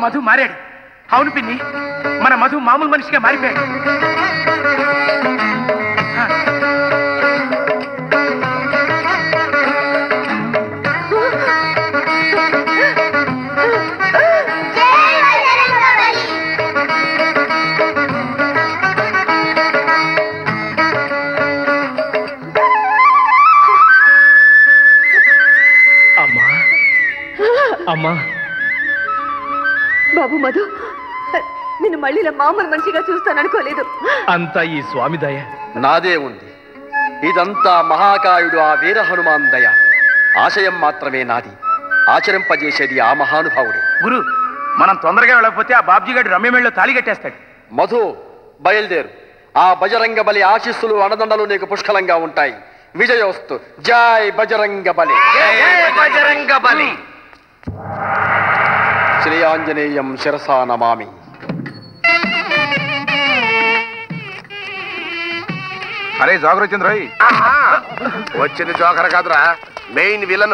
మధు మారాడు అవును పిన్ని మన మధు మామూలు మనిషిగా మారిపోయాడు ఆ, అమ్మా అమ్మా బాబు మధు నిన్ను మళ్ళీ ఇలా మామూలు మనిషిగా చూస్తాను అనుకోలేదు అంతా ఈ స్వామి దయ నాదే ఉంది ఇదంతా మహాకాయుడు ఆ వీర హనుమాన్ దయ ఆశయం మాత్రమే నాది ఆచరింపజేసేది ఆ మహానుభావుడే గురు మనం తొందరగా వెళ్ళకపోతే ఆ బాబ్జీ గారు రమ్యమేళ్ళలో తాళి కట్టేస్తాడు మధు బయలుదేరు ఆ బజరంగ బలి ఆశీస్సులు అనదండలు నీకు పుష్కలంగా ఉంటాయి విజయోస్తు జై బజరంగ బలి బజరంగ బలి శ్రీ ఆంజనేయం శిరసా నమామి అరే జోకర్ వచ్చింది రోయ్ వచ్చింది జోకర్ కాదురా మెయిన్ విలను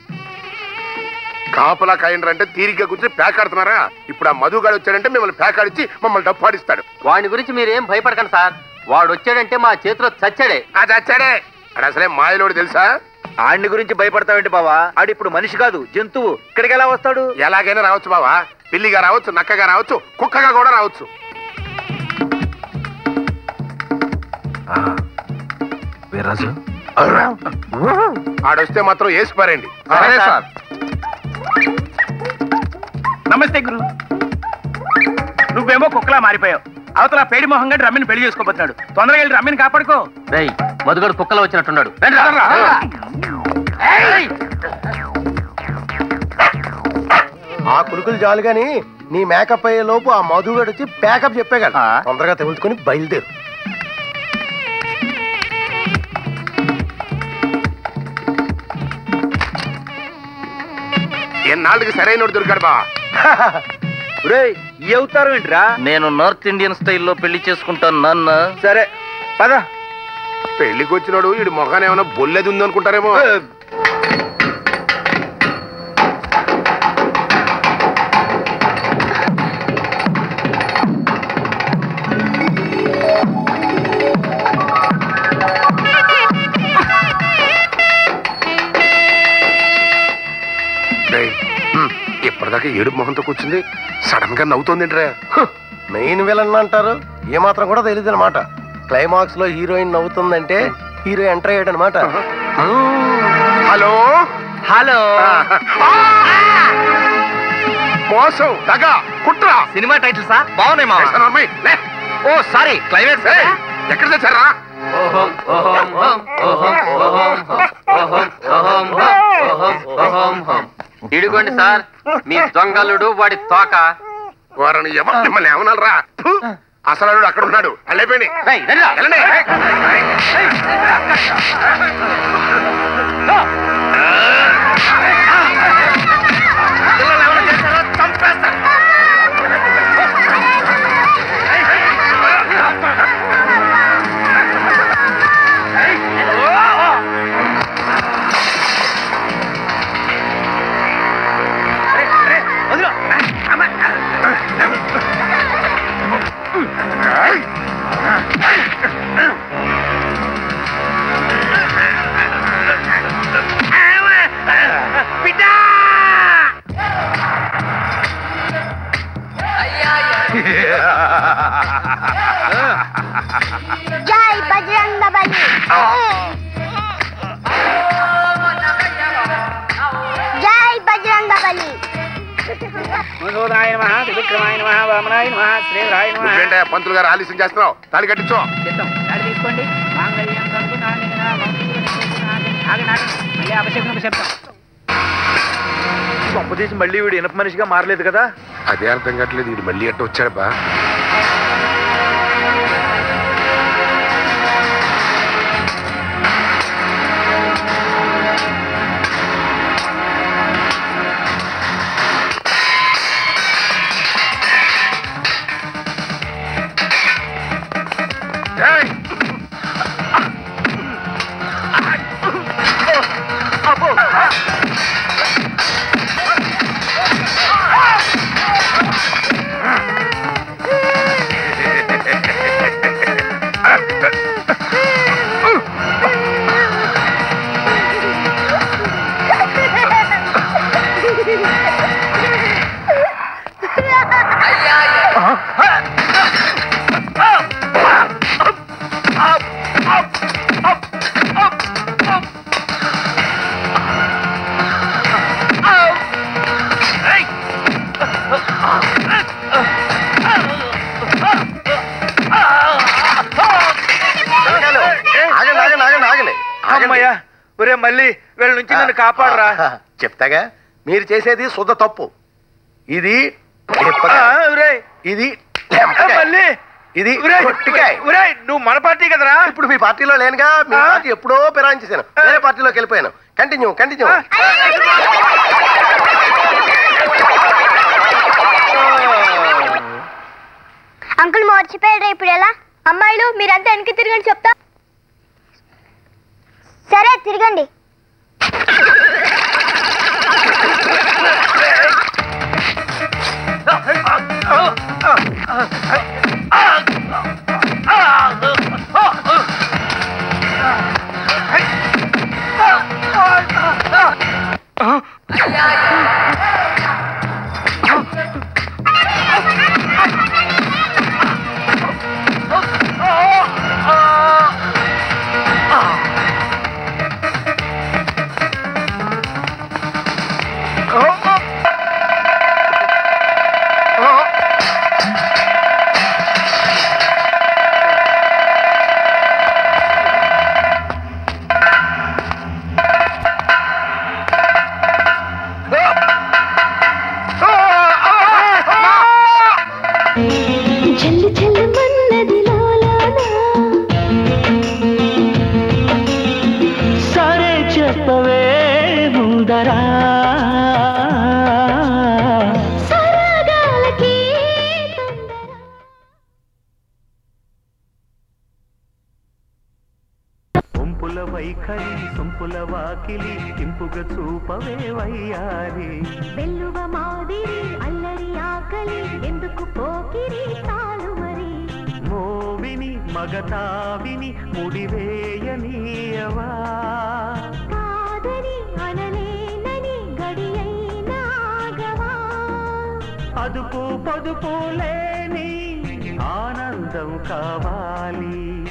కాపలా కాయండ్రు అంటే తీరిగ్గా కూర్చొని పేకాడుతున్నారా ఇప్పుడు ఆ మధుగాడు వచ్చాడంటే మిమ్మల్ని పేకాడిచ్చి మమ్మల్ని డప్పాడిస్తాడు వాడి గురించి మీరేం భయపడకండి సార్ వాడు వచ్చాడంటే మా చేతిలో చచ్చాడే అది వచ్చాడే అది అసలే మాయలోడు తెలుసా ఆడిని గురించి భయపడతావేంటి బావా ఆడు ఇప్పుడు మనిషి కాదు జంతువు ఇక్కడికి ఎలా వస్తాడు ఎలాగైనా రావచ్చు బావా పిల్లిగా రావచ్చు నక్కగా రావచ్చు కుక్కగా కూడా రావచ్చు వీర్రాజు ఆడొస్తే మాత్రం వేసిపారండి సరే సార్. నమస్తే గురు నువ్వేమో కుక్కలా మారిపోయావు అవతల పేడి మొహం గడి రమ్మిని పెళ్లి చేసుకోబోతున్నాడు తొందరగా వెళ్ళి రమ్మిని కాపాడుకో రేయ్ మధుగడు కుక్కలో వచ్చినట్టున్నాడు రండి రా. ఏయ్! ఆ కులుకులు చాలు గాని నీ మేకప్ అయ్యే లోపు ఆ మధుగడు వచ్చి ప్యాకప్ చెప్పేగల తొందరగా తెలుసుకుని బయలుదేరు ఎన్నాళ్ళకి సరైనోడు దొరికాడు బా రేయ్ ఈ అవతారం ఏంట్రా నేను నార్త్ ఇండియన్ స్టైల్లో పెళ్లి చేసుకుంటాను నాన్న సరే పద పెళ్లికి వచ్చినాడు వీడి మొఖాన్ని ఏమైనా బొల్లెది ఉంది అనుకుంటారేమో రేయ్, హ్మ్, ఇప్పటిదాకా ఏడుపు మొహంతో కూర్చుంది సడన్ గా నవ్వుతోంది మెయిన్ విలన్ అంటారు ఏమాత్రం కూడా తెలియదు అనమాట క్లైమాక్స్ లో హీరోయిన్ నవ్వుతుందంటే హీరో ఎంటర్ అయ్యాడు అనమాట హలో హలో మోసం దగ కుట్ర సినిమా టైటిల్సా బాగున్నాయి మా వేసాను అమ్మాయి, లే. ఓ సారీ క్లైమాక్స్ ఏయ్, ఎక్కడ తెచ్చారా ఇడుకోండి సార్ మీ దొంగలుడు వాడి తోక వారిని ఎవరు మిమ్మల్ని ఏమనాలరా ఫు, అసలు వాడు అక్కడ ఉన్నాడు వెళ్ళిపోయి రేయ్, రండిరా. వెళ్ళండి జై బజరంగ బలి జై బజరంగ బలి మధుసూదనాయ నమ త్రివిక్రమాయ నమ వామనాయ నమ శ్రీధరాయ నమ నువ్వేంటే పంతులు గారు ఆలస్యం చేస్తున్నావు తాళి కట్టించు చిత్తం దాడి తీసుకోండి మాంగళ్యం తంతు నాణ్యన ఆగండి ఆగండి మళ్ళీ అపశకునకు చెప్తాం గొప్ప తీసి మళ్ళీ వీడు ఇనప మనిషిగా మారలేదు కదా అదే అర్థం కావట్లేదు ఇది మళ్ళీ ఎట్ట వచ్చాడు బా ఏయ్! అబ్బో అమ్మయ్యా ఒరే మళ్ళీ వీళ్ళ నుంచి నన్ను కాపాడరా ఆ, చెప్తాగా మీరు చేసేది శుద్ధ తప్పు ఇది ఆ, డెప్పకాయ. ఒరేయ్, ఇది ఆ, లెంపకాయ. మళ్ళీ ఇది ఒరేయ్, కొట్టికాయ. ఒరేయ్, నువ్వు మన పార్టీ కదరా ఇప్పుడు మీ పార్టీలో లేనుగా మీ ఆ? పార్టీ ఎప్పుడో ఫిరాయించేసాను వేరే పార్టీలోకి వెళ్ళిపోయాను కంటిన్యూ కంటిన్యూ ఆ. అంకుల్ మర్చిపోయాడు ఇప్పుడు ఎలా అమ్మాయిలు మీరంతా వెనక్కి తిరగండి చెప్తా సరే తిరగండి చెల్లి చెల్లి మన్నది లాలానా సరే చెప్పవే ముందరా సరగాలకి తొందర ఒంపుల వైఖరి సొంపుల వాకిలి ఇంపుగా చూపవే వయ్యారి వెల్లువ మాదిరి అల్లరి ఆకలి ఎందుకు పోకిరి తాళు మరి మోవిని మగతావిని ముడివేయనీయవా కాదని అనలేనని గడియైనా ఆగవా అదుపు పొదుపు లేని ఆనందం కావాలి